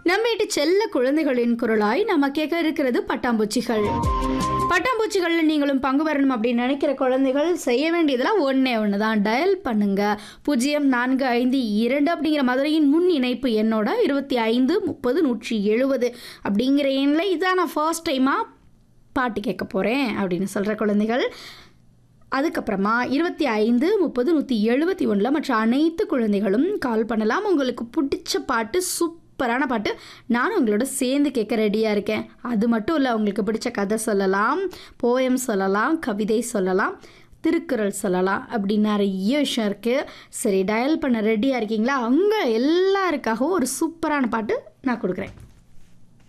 நம்ம வீட்டு செல்ல குழந்தைகளின் குரலாய் நம்ம கேட்க இருக்கிறது பட்டாம்பூச்சிகள் பட்டாம்பூச்சிகளில் நீங்களும் பங்கு வரணும் அப்படின்னு நினைக்கிற குழந்தைகள் செய்ய வேண்டியதெல்லாம் ஒன்றே ஒன்று தான் டயல் பண்ணுங்க பூஜ்ஜியம் நான்கு ஐந்து இரண்டு அப்படிங்கிற மதுரையின் முன் இணைப்பு என்னோட இருபத்தி ஐந்து முப்பது நூற்றி எழுபது அப்படிங்கிற எண்ணில் இதான் நான் ஃபர்ஸ்ட் டைமாக பாட்டு கேட்க போகிறேன் அப்படின்னு சொல்கிற குழந்தைகள் அதுக்கப்புறமா இருபத்தி ஐந்து முப்பது நூற்றி எழுபத்தி ஒன்றில் மற்ற அனைத்து குழந்தைகளும் கால் பண்ணலாம் உங்களுக்கு பிடிச்ச பாட்டு சூப்பரான பாட்டு நானும் உங்களோட சேர்ந்து கேட்க ரெடியாக இருக்கேன் அது மட்டும் இல்லை உங்களுக்கு பிடிச்ச கதை சொல்லலாம் போயம் சொல்லலாம் கவிதை சொல்லலாம் திருக்குறள் சொல்லலாம் அப்படி நிறைய விஷயம் இருக்குது சரி டயல் பண்ண ரெடியாக இருக்கீங்களா அங்கே எல்லாருக்காகவும் ஒரு சூப்பரான பாட்டு நான் கொடுக்குறேன்